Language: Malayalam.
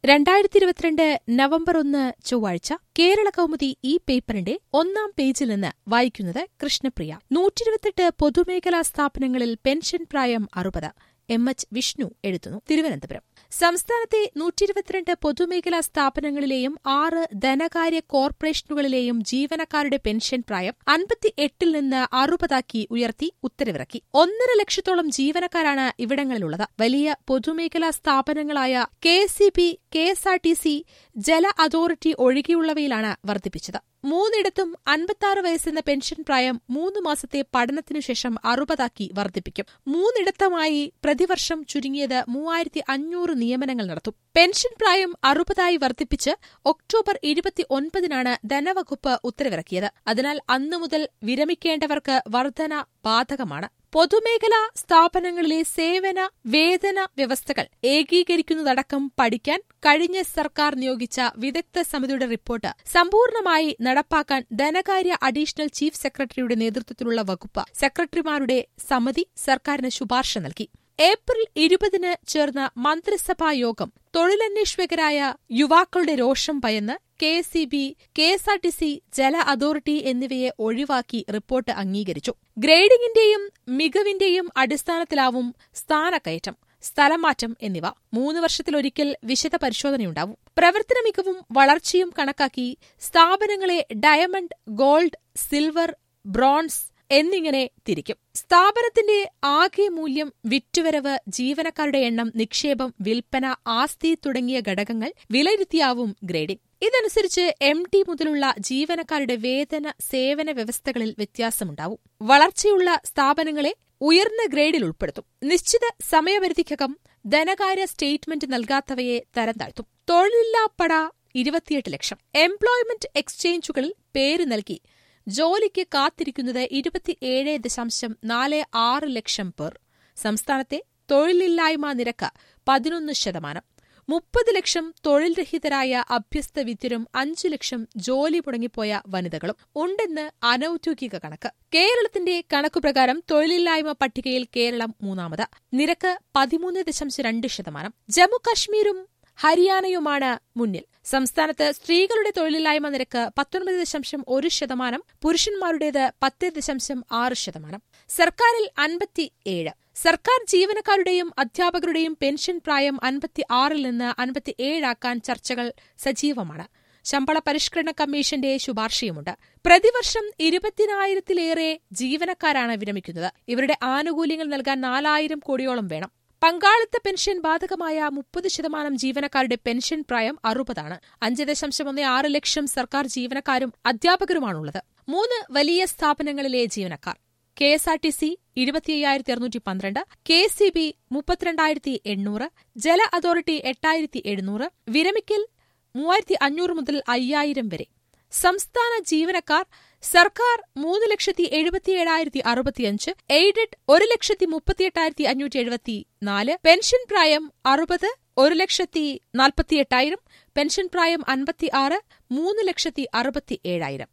രണ്ടായിരത്തി ഇരുപത്തിരണ്ട് നവംബർ ഒന്ന് ചൊവ്വാഴ്ച കേരള കൗമുദി ഈ പേപ്പറിന്റെ ഒന്നാം പേജിൽ നിന്ന് വായിക്കുന്നത് കൃഷ്ണപ്രിയ നൂറ്റിരുപത്തെട്ട് പൊതുമേഖലാ സ്ഥാപനങ്ങളിൽ പെൻഷൻ പ്രായം അറുപത് എം എച്ച് വിഷ്ണു എഴുതുന്നു തിരുവനന്തപുരം സംസ്ഥാനത്തെ നൂറ്റിയിരുപത്തിരണ്ട് പൊതുമേഖലാ സ്ഥാപനങ്ങളിലെയും ആറ് ധനകാര്യ കോർപ്പറേഷനുകളിലെയും ജീവനക്കാരുടെ പെൻഷൻ പ്രായം അൻപത്തിയെട്ടിൽ നിന്ന് അറുപതാക്കി ഉയർത്തി ഉത്തരവിറക്കി ഒന്നര ലക്ഷത്തോളം ജീവനക്കാരാണ് ഇവിടങ്ങളിലുള്ളത് വലിയ പൊതുമേഖലാ സ്ഥാപനങ്ങളായ K S B K S R T C ജല അതോറിറ്റി ഒഴികെയുള്ളവയിലാണ് വർദ്ധിപ്പിച്ചത് മൂന്നിടത്തും അൻപത്തിയാറ് വയസ്സെന്ന പെൻഷൻ പ്രായം മൂന്ന് മാസത്തെ പഠനത്തിനു ശേഷം അറുപതാക്കി വർദ്ധിപ്പിക്കും മൂന്നിടത്തുമായി പ്രതിവർഷം ചുരുങ്ങിയത് മൂവായിരത്തി അഞ്ഞൂറ് നിയമനങ്ങൾ നടത്തും പെൻഷൻ പ്രായം അറുപതായി വർദ്ധിപ്പിച്ച് ഒക്ടോബർ ഇരുപത്തിയൊൻപതിനാണ് ധനവകുപ്പ് ഉത്തരവിറക്കിയത് അതിനാൽ അന്നു മുതൽ വിരമിക്കേണ്ടവർക്ക് വർധന ബാധകമാണ് പൊതുമേഖലാ സ്ഥാപനങ്ങളിലെ സേവന വേതന വ്യവസ്ഥകൾ ഏകീകരിക്കുന്നതടക്കം പഠിക്കാൻ കഴിഞ്ഞ സർക്കാർ നിയോഗിച്ച വിദഗ്ധ സമിതിയുടെ റിപ്പോർട്ട് സമ്പൂർണമായി നടപ്പാക്കാൻ ധനകാര്യ അഡീഷണൽ ചീഫ് സെക്രട്ടറിയുടെ നേതൃത്വത്തിലുള്ള വകുപ്പ് സെക്രട്ടറിമാരുടെ സമിതി സർക്കാരിന് ശുപാർശ നൽകി ഏപ്രിൽ ഇരുപതിന് ചേർന്ന മന്ത്രിസഭാ യോഗം തൊഴിലന്വേഷകരായ യുവാക്കളുടെ രോഷം ഭയന്ന് K S E B K S R T C ജല അതോറിറ്റി എന്നിവയെ ഒഴിവാക്കി റിപ്പോർട്ട് അംഗീകരിച്ചു ഗ്രേഡിംഗിന്റെയും മികവിന്റെയും അടിസ്ഥാനത്തിലാവും സ്ഥാനക്കയറ്റം സ്ഥലമാറ്റം എന്നിവ മൂന്ന് വർഷത്തിലൊരിക്കൽ വിശദ പരിശോധനയുണ്ടാവും പ്രവർത്തന മികവും വളർച്ചയും കണക്കാക്കി സ്ഥാപനങ്ങളെ ഡയമണ്ട് ഗോൾഡ് സിൽവർ ബ്രോൺസ് എന്നിങ്ങനെ തിരിക്കും സ്ഥാപനത്തിന്റെ ആകെ മൂല്യം വിറ്റുവരവ് ജീവനക്കാരുടെ എണ്ണം നിക്ഷേപം വിൽപ്പന ആസ്തി തുടങ്ങിയ ഘടകങ്ങൾ വിലയിരുത്തിയാവും ഗ്രേഡിംഗ് ഇതനുസരിച്ച് എം ടി മുതലുള്ള ജീവനക്കാരുടെ വേതന സേവന വ്യവസ്ഥകളിൽ വ്യത്യാസമുണ്ടാവും വളർച്ചയുള്ള സ്ഥാപനങ്ങളെ ഉയർന്ന ഗ്രേഡിൽ ഉൾപ്പെടുത്തും നിശ്ചിത സമയപരിധിക്കകം ധനകാര്യ സ്റ്റേറ്റ്മെന്റ് നൽകാത്തവയെ തരം താഴ്ത്തും തൊഴിലില്ലാപ്പട ഇരുപത്തിയെട്ട് ലക്ഷം എംപ്ലോയ്മെന്റ് എക്സ്ചേഞ്ചുകളിൽ പേര് നൽകി ജോലിക്ക് കാത്തിരിക്കുന്നത് ഇരുപത്തിയേഴ് ദശാംശം നാല് ആറ് ലക്ഷം പേർ സംസ്ഥാനത്തെ തൊഴിലില്ലായ്മ നിരക്ക് പതിനൊന്ന് ശതമാനം മുപ്പത് ലക്ഷം തൊഴിൽ രഹിതരായ അഭ്യസ്ത വിദ്യരും അഞ്ചു ലക്ഷം ജോലി മുടങ്ങിപ്പോയ വനിതകളും ഉണ്ടെന്ന് അനൌദ്യോഗിക കണക്ക് കേരളത്തിന്റെ കണക്കുപ്രകാരം തൊഴിലില്ലായ്മ പട്ടികയിൽ കേരളം മൂന്നാമത് നിരക്ക് പതിമൂന്ന് ദശാംശം രണ്ട് ശതമാനം ജമ്മുകശ്മീരും ഹരിയാനയുമാണ് മുന്നിൽ സംസ്ഥാനത്ത് സ്ത്രീകളുടെ തൊഴിലില്ലായ്മ നിരക്ക് പത്തൊൻപത് ദശാംശം ഒരു ശതമാനം പുരുഷന്മാരുടേത് പത്ത് ദശാംശം ആറ് ശതമാനം സർക്കാരിൽ അൻപത്തിയേഴ് സർക്കാർ ജീവനക്കാരുടെയും അധ്യാപകരുടെയും പെൻഷൻ പ്രായം അൻപത്തി ആറിൽ നിന്ന് അൻപത്തിയേഴാക്കാൻ ചർച്ചകൾ സജീവമാണ് ശമ്പള പരിഷ്കരണ കമ്മീഷന്റെ ശുപാർശയുമുണ്ട് പ്രതിവർഷം ഇരുപത്തിനായിരത്തിലേറെ ജീവനക്കാരാണ് വിരമിക്കുന്നത് ഇവരുടെ ആനുകൂല്യങ്ങൾ നൽകാൻ നാലായിരം കോടിയോളം വേണം പങ്കാളിത്ത പെൻഷൻ ബാധകമായ മുപ്പത് ശതമാനം ജീവനക്കാരുടെ പെൻഷൻ പ്രായം അറുപതാണ് അഞ്ച് ദശാംശം ഒന്ന് ആറ് ലക്ഷം സർക്കാർ ജീവനക്കാരും അധ്യാപകരുമാണുള്ളത് മൂന്ന് വലിയ സ്ഥാപനങ്ങളിലെ ജീവനക്കാർ K S R T C ഇരുപത്തിയ്യായിരത്തി അറുന്നൂറ്റി പന്ത്രണ്ട് കെ സി ബി മുപ്പത്തിരണ്ടായിരത്തി എണ്ണൂറ് ജല അതോറിറ്റി എട്ടായിരത്തി എഴുന്നൂറ് വിരമിക്കൽ മൂവായിരത്തി അഞ്ഞൂറ് മുതൽ അയ്യായിരം വരെ സംസ്ഥാന ജീവനക്കാർ സർക്കാർ മൂന്ന് ലക്ഷത്തി എഴുപത്തിയേഴായിരത്തി അറുപത്തിയഞ്ച് എയ്ഡഡ് ഒരു ലക്ഷത്തി മുപ്പത്തിയെട്ടായിരത്തി അഞ്ഞൂറ്റി എഴുപത്തി നാല് പെൻഷൻ പ്രായം അറുപത് ഒരു ലക്ഷത്തി നാൽപ്പത്തിയെട്ടായിരം പെൻഷൻ പ്രായം അൻപത്തി ആറ് മൂന്ന് ലക്ഷത്തി അറുപത്തി ഏഴായിരം